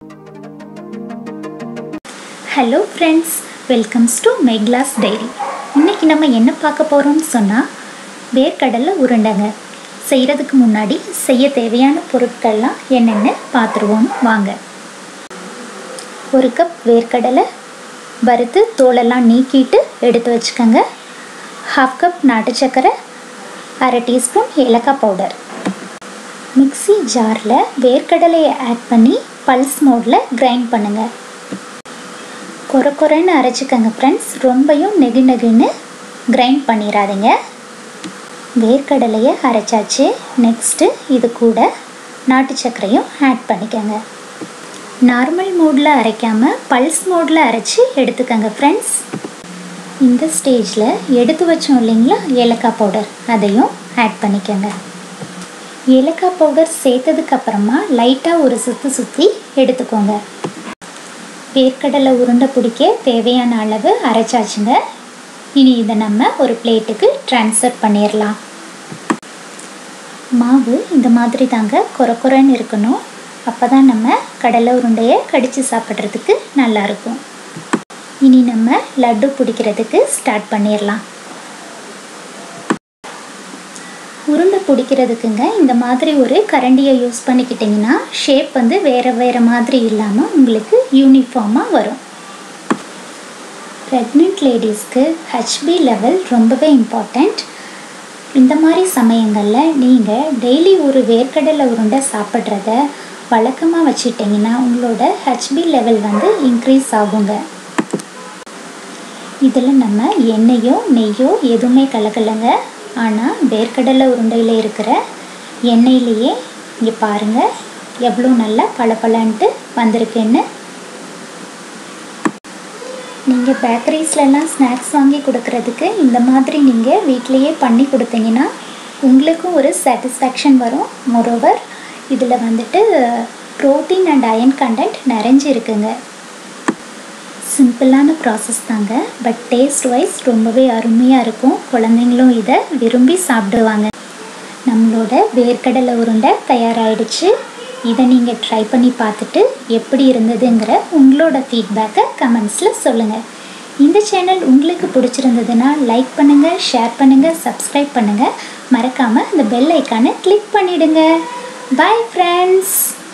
hello friends welcomes to மெக்லாஸ் diary இன்றைக்கி நம்ம என்ன பார்க்க போகிறோம்னு சொன்னால் வேர்க்கடலை உருண்டைங்க செய்கிறதுக்கு முன்னாடி செய்ய தேவையான பொருட்கள்லாம் என்னென்னு பார்த்துருவோம் வாங்க ஒரு கப் வேர்க்கடலை வறுத்து தோலெல்லாம் நீக்கிட்டு எடுத்து வச்சுக்கோங்க ஹாஃப் கப் நாட்டு சர்க்கரை அரை டீஸ்பூன் ஏலக்காய் பவுடர் மிக்ஸி ஜாரில் வேர்க்கடலையை ஆட் பண்ணி பல்ஸ் மோடில் கிரைண்ட் பண்ணுங்கள் கொர கொரன்னு அரைச்சிக்கங்க ஃப்ரெண்ட்ஸ் ரொம்பையும் நெகு நெகுன்னு கிரைண்ட் பண்ணிடாதீங்க வேர்க்கடலையை அரைச்சாச்சு நெக்ஸ்ட்டு இது கூட நாட்டு சர்க்கரையும் ஆட் பண்ணிக்கோங்க நார்மல் மோடில் அரைக்காமல் பல்ஸ் மோடில் அரைச்சி எடுத்துக்கோங்க ஃப்ரெண்ட்ஸ் இந்த ஸ்டேஜில் எடுத்து வச்சோம் இல்லைங்களா ஏலக்காய் பவுடர் அதையும் ஆட் பண்ணிக்கோங்க ஏலக்காய் பவுடர் சேர்த்ததுக்கப்புறமா லைட்டாக ஒரு சுற்றி சுற்றி எடுத்துக்கோங்க வேர்க்கடலை உருண்டை பிடிக்க தேவையான அளவு அரைச்சாச்சுங்க இனி இதை நம்ம ஒரு பிளேட்டுக்கு ட்ரான்ஸ்ஃபர் பண்ணிடலாம் மாவு இந்த மாதிரி தாங்க குறை குறைன்னு இருக்கணும் அப்போ தான் நம்ம கடலை உருண்டையை கடித்து சாப்பிட்றதுக்கு நல்லாயிருக்கும் இனி நம்ம லட்டு பிடிக்கிறதுக்கு ஸ்டார்ட் பண்ணிடலாம் உருண்டை பிடிக்கிறதுக்குங்க இந்த மாதிரி ஒரு கரண்டியை யூஸ் பண்ணிக்கிட்டிங்கன்னா ஷேப் வந்து வேறு வேறு மாதிரி இல்லாமல் உங்களுக்கு யூனிஃபார்மாக வரும் ப்ரெக்னென்ட் லேடிஸ்க்கு ஹெச்பி லெவல் ரொம்பவே இம்பார்ட்டண்ட் இந்த மாதிரி சமயங்களில் நீங்கள் டெய்லி ஒரு வேர்க்கடலை உருண்டை சாப்பிட்றத வழக்கமாக வச்சுட்டிங்கன்னா உங்களோட ஹெச்பி லெவல் வந்து இன்க்ரீஸ் ஆகுங்க இதில் நம்ம எண்ணெயோ நெய்யோ எதுவுமே கலக்கலைங்க ஆனால் வேர்க்கடலை உருண்டையில் இருக்கிற எண்ணெயிலேயே இங்கே பாருங்கள் எவ்வளோ நல்லா பளபளன்ட்டு வந்திருக்குன்னு நீங்கள் பேக்கரிஸ்லலாம் ஸ்நாக்ஸ் வாங்கி கொடுக்கறதுக்கு இந்த மாதிரி நீங்கள் வீட்டிலையே பண்ணி கொடுத்தீங்கன்னா உங்களுக்கும் ஒரு சாட்டிஸ்ஃபேக்ஷன் வரும் மொரோவர் இதில் வந்துட்டு ப்ரோட்டீன் அண்ட் அயன் கண்டென்ட் நிறைஞ்சு இருக்குங்க சிம்பிளான ப்ராசஸ் தாங்க பட் டேஸ்ட் வைஸ் ரொம்பவே அருமையாக இருக்கும் குழந்தைங்களும் இதை விரும்பி சாப்பிடுவாங்க நம்மளோட வேர்க்கடலை உருண்டை தயாராகிடுச்சு இதை நீங்கள் ட்ரை பண்ணி பார்த்துட்டு எப்படி இருந்ததுங்கிற உங்களோட ஃபீட்பேக்கை கமெண்ட்ஸில் சொல்லுங்கள் இந்த சேனல் உங்களுக்கு பிடிச்சிருந்ததுன்னா லைக் பண்ணுங்கள் ஷேர் பண்ணுங்கள் சப்ஸ்கிரைப் பண்ணுங்கள் மறக்காமல் இந்த பெல் ஐக்கானை கிளிக் பண்ணிவிடுங்க பாய் ஃப்ரெண்ட்ஸ்